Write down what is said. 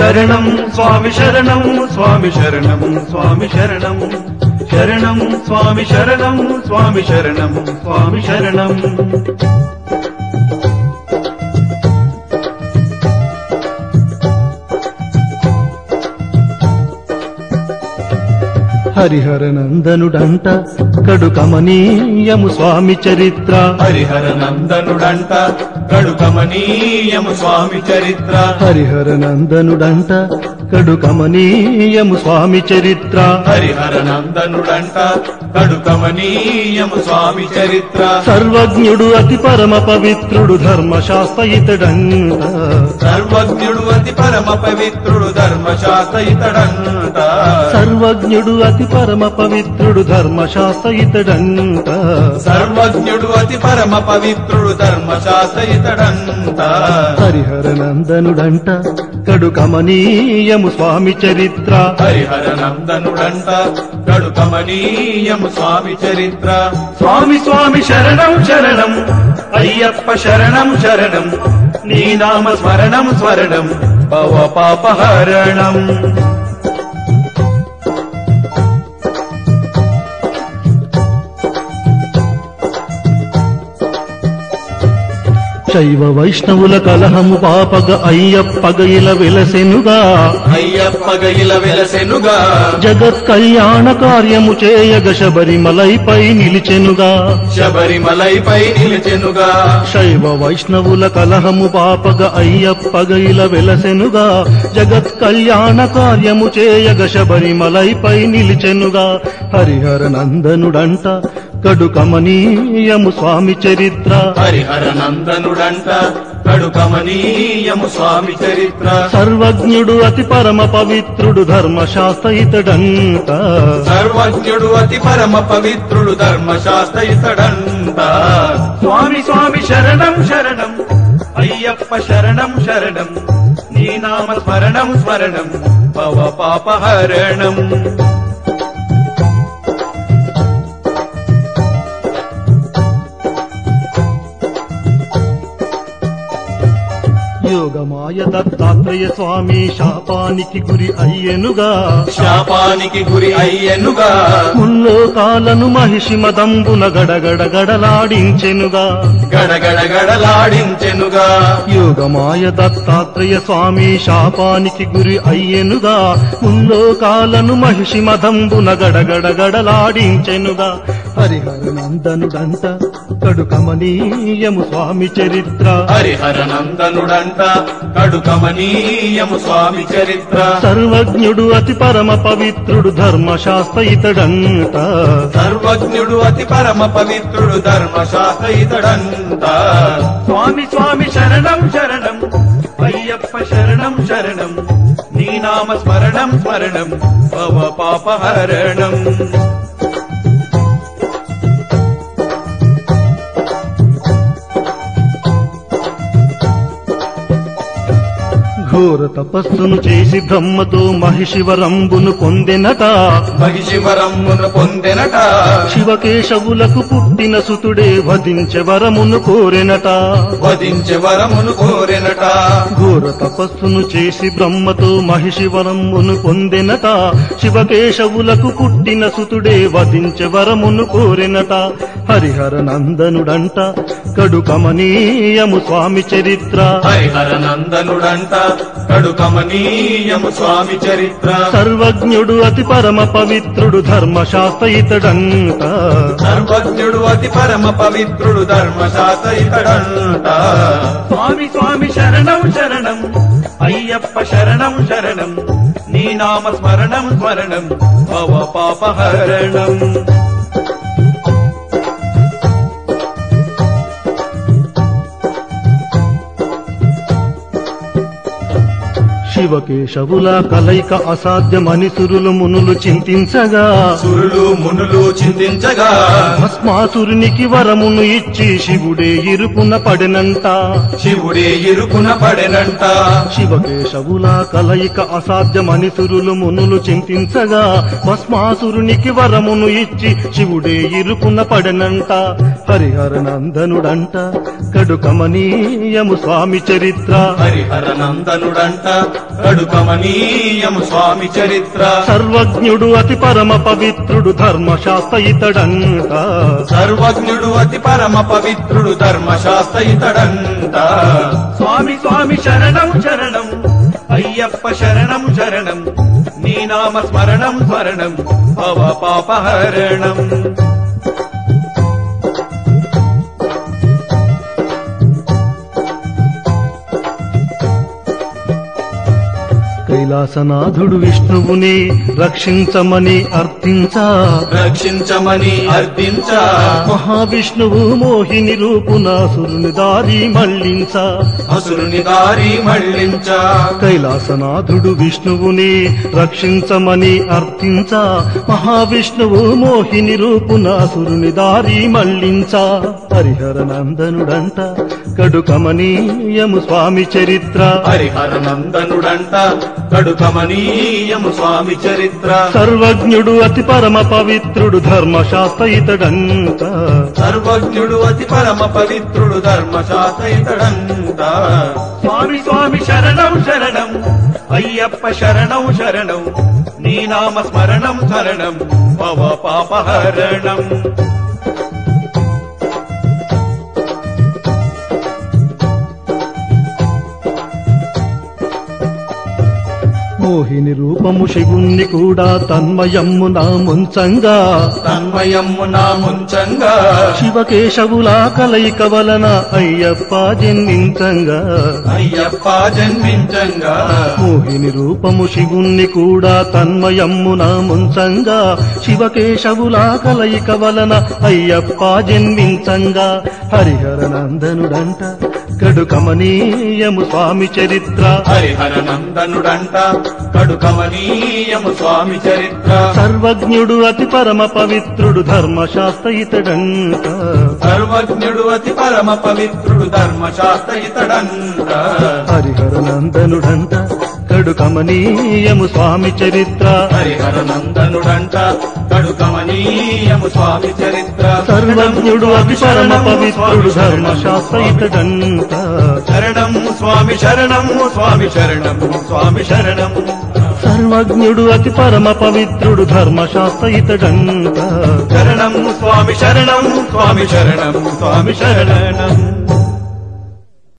శరణం స్వామి శరణం స్వామి శరణం స్వామి శరణం శరణం స్వామి శరణం స్వామి శరణం స్వామి శరణం హరిహర నందనుడంట కడు కమనీయము స్వామి చరిత్ర హరిహర నందనుడంట కడు కమనీయము స్వామి చరిత్ర హరిహర నందనుడంట కడు కమనీయము స్వామి చరిత్ర హరిహర నందనుడంట కడు కమనీయము స్వామి చరిత్ర సర్వజ్ఞుడు అతి పరమ పవిత్రుడు ధర్మశాస్త్ర ఇతడంట సర్వజ్ఞుడు అతి పరమ పవిత్రుడు ధర్మశాస్త్ర ఇతడంట సర్వజ్ఞుడు అతి పరమ పవిత్రుడు ధర్మశాస్త్ర ఇతడంట సర్వజ్ఞుడు అతి పరమ పవిత్రుడు ధర్మశాస్త్ర ఇతడంట హరిహర నందనుడంట కడు కమనీయము స్వామి చరిత్ర హరిహర నందనుడంట కడు కమనీయము స్వామి చరిత్ర స్వామి స్వామి శరణం శరణం అయ్యప్ప శరణం శరణం నీ నామ స్మరణం స్మరణం భవ పాపహరణం శైవ వైష్ణవుల కలహము పాపగ అయ్యప్పగ ఇల వెలసెనుగా అయ్యప్పగ ఇలా వెలసెనుగా జగత్ కళ్యాణ కార్యము చేయగ శబరిమలైపై నిలిచెనుగా శబరిమలైపై నిలిచెనుగా శైవ వైష్ణవుల కలహము పాపగ అయ్యప్పగ ఇల వెలసెనుగా జగత్ కళ్యాణ కార్యము చేయగ శబరిమలైపై నిలిచెనుగా హరిహర నందనుడంట కడు కమనీయము స్వామి చరిత్ర హరిహర నందనుడంట కడు కమనీయము స్వామి చరిత్ర సర్వజ్ఞుడు అతి పరమ పవిత్రుడు ధర్మశాస్త్ర ఇతడంట సర్వజ్ఞుడు అతి పరమ పవిత్రుడు ధర్మశాస్త్ర ఇతడంట స్వామి స్వామి శరణం శరణం అయ్యప్ప శరణం శరణం నీ నామ స్మరణం స్మరణం భవ పాపహరణం యోగమాయ దత్తాత్రేయ స్వామి శాపానికి గురి అయ్యెనుగా శాపానికి గురి అయ్యనుగా ముల్లోకాలను మహిషి మదంబున గడగడ గడలాడించెనుగా గడగడ గడలాడించెనుగా యోగమాయ దత్తాత్రేయ స్వామి శాపానికి గురి అయ్యెనుగా ముల్లోకాలను మహిషి మదంబున గడగడ గడలాడించెనుగా హరిహర నందనుడంట కడు కమనీయము స్వామి చరిత్ర హరిహర నందనుడంట కడు కమనీయము స్వామి చరిత్ర సర్వజ్ఞుడు అతి పరమ పవిత్రుడు ధర్మశాస్త్ర ఇతడంట సర్వజ్ఞుడు అతి పరమ పవిత్రుడు ధర్మశాస్త్ర ఇతడంత స్వామి స్వామి శరణం శరణం అయ్యప్ప శరణం శరణం నీ నామ స్మరణం స్మరణం భవ పాపహరణం ఘోర తపస్సును చేసి బ్రహ్మతో మహిషివరంబును పొందెనట మహిషివరమ్మును పొందెనట శివకేశవులకు పుట్టిన సుతుడే వధించె వరమును కోరెనట వధించే వరమును కోరెనట ఘోర తపస్సును చేసి బ్రహ్మతో మహిషివరమును పొందెనట శివకేశవులకు పుట్టిన సుతుడే వధించె వరమును కోరెనట హరిహర నందనుడంట కడు కమనీయము స్వామి చరిత్ర హరిహర నందనుడంట కడు కమనీయము స్వామి చరిత్ర సర్వజ్ఞుడు అతి పరమ పవిత్రుడు ధర్మశాస్త్ర ఇతడంట సర్వజ్ఞుడు అతి పరమ పవిత్రుడు ధర్మశాస్త్ర ఇతడంట స్వామి స్వామి శరణం శరణం అయ్యప్ప శరణం శరణం నీ నామ స్మరణం స్మరణం భవ పాపహరణం శివకేశవుల కలయిక అసాధ్యమని సురులు మునులు చింతించగా సురులు మునులు చింతించగా భస్మాసురునికి వరమును ఇచ్చి శివుడే ఇరుకున పడెనంట శివుడే ఇరుకున పడెనంట శివకేశవుల కలయిక అసాధ్యమని సురులు మునులు చింతించగా భస్మాసురునికి వరమును ఇచ్చి శివుడే ఇరుకున పడెనంట హరిహర నందనుడంట కడు కమనీయము స్వామి చరిత్ర హరిహర నందనుడంట కడుకమనీయము స్వామి చరిత్ర సర్వజ్ఞుడు అతి పరమ పవిత్రుడు ధర్మశాస్త్ర ఇతడంట సర్వజ్ఞుడు అతి పరమ పవిత్రుడు ధర్మశాస్త్ర ఇతడంట స్వామి స్వామి శరణం శరణం అయ్యప్ప శరణం శరణం నీ నామ స్మరణం స్మరణం భవ పాపహరణం కైలాసనాథుడు విష్ణువుని రక్షించమని అర్థించా రక్షించమని అర్థించ మహావిష్ణువు మోహిని రూపునాసురుని దారి మళ్ళించ అసురుని దారి మళ్ళించ కైలాసనాథుడు విష్ణువుని రక్షించమని అర్థించ మహావిష్ణువు మోహిని రూపునాసురుని దారి మళ్ళించ హరిహర నందనుడంట కడుకమనీయము స్వామి చరిత్ర హరిహర నందనుడంట కడుకమనీయము స్వామి చరిత్ర సర్వజ్ఞుడు అతి పరమ పవిత్రుడు ధర్మశాస్త్ర ఇతడంట సర్వజ్ఞుడు అతి పరమ పవిత్రుడు ధర్మశాస్త్ర ఇతడంట స్వామి స్వామి శరణం శరణం అయ్యప్ప శరణం శరణం నీ నామ స్మరణం శరణం భవ పాపహరణం మోహిని రూపము శివుణ్ణి కూడా తన్మయమ్ము నా ముంచంగా తన్మయమ్ము నా ముంచంగా శివకేశవుల కలయిక వలన అయ్యప్ప జన్మించంగా అయ్యప్ప జన్మించంగా మోహిని రూపము శివుణ్ణి కూడా తన్మయమ్ము నా ముంచంగా శివకేశవుల కలయిక వలన అయ్యప్ప జన్మించంగా హరిహర నందనుడంట కడుకమనీయము స్వామి చరిత్ర హరిహర నందనుడంట కడుకమనీయము స్వామి చరిత్ర సర్వజ్ఞుడు అతి పరమ పవిత్రుడు ధర్మశాస్త్ర ఇతడంట సర్వజ్ఞుడు అతి పరమ పవిత్రుడు ధర్మశాస్త్ర ఇతడంట హరిహర నందనుడంట కడుకమనీయము స్వామి చరిత్ర హరిహర నందనుడంట కడుకమనీయము స్వామి చరిత్ర సర్వజ్ఞుడు అతి పరమ పవిత్రుడు ధర్మశాస్త్ర ఇతడంట శరణం స్వామి శరణం స్వామి శరణం స్వామి శరణం సర్వజ్ఞుడు అతి పరమ పవిత్రుడు ధర్మశాస్త్ర ఇతడంట శరణం స్వామి శరణం స్వామి శరణం స్వామి శరణం